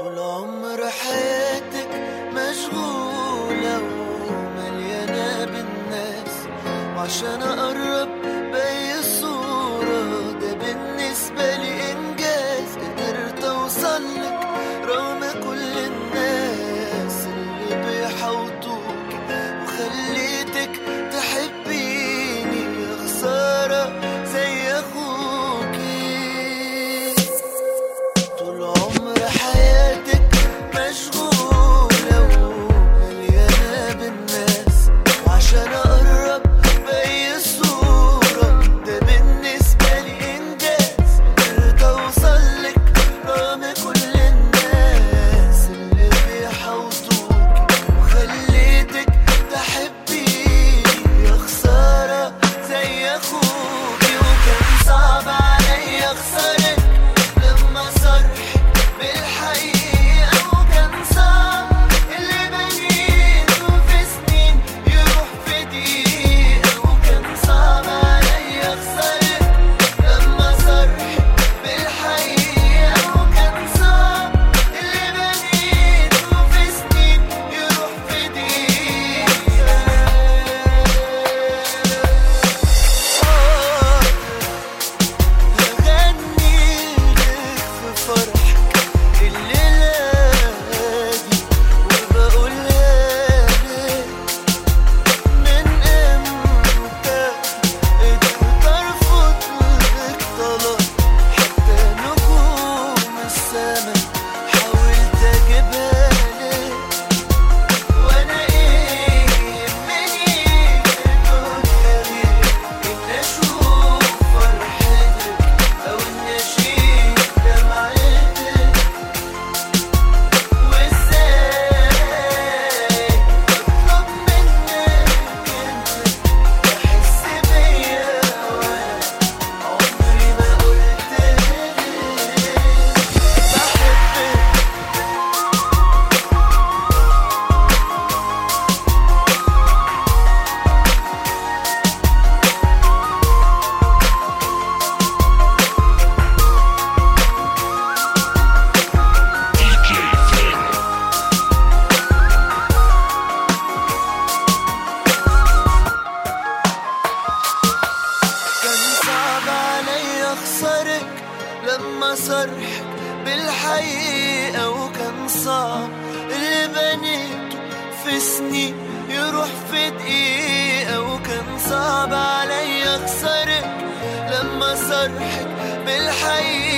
طول عمر حياتك مشغولة ومليانة بالناس وعشان أقرب بأي صورة ده بالنسبة لي إنجاز قدرت أوصلك رغم كل الناس اللي بيحوطوك وخليتك تحبيني يا خسارة زي أخوكي طول عمر حياتك مشغولة ومليانة بالناس وعشان أقرب بأي صورة ده بالنسبة لي إنجاز قدرت أوصلك رغم كل الناس اللي بيحوطوك وخليتك تحبيني يا خسارة زي أخوكي وكان صعب عليا أخسرك لما صرحك بالحقيقة وكان صعب اللي بنيته في سنين يروح في دقيقة وكان صعب عليا أخسرك لما صرحك بالحقيقة وكان صعب اللي بنيته في سنين يروح في دقيقة هغني لك في فرحك الليلة دي وبقولها لك من امتى قدرت ارفض لك طلب حتى نجوم السما حاولت اجيبها لك وانا ايه يهمني في الدنيا غير ان اشوف فرحتك او ان اشيل دمعتك وازاي اطلب منك انت تحس بيا وانا عمري ما قلت لك بحبك DJ Flair. كان صعب عليا اخسرك لما صرحك بالحقيقة وكان صعب اللي بنيته في سنين يروح في دقيقة وكان صعب عليا اخسرك لما صرحك بالحقيقة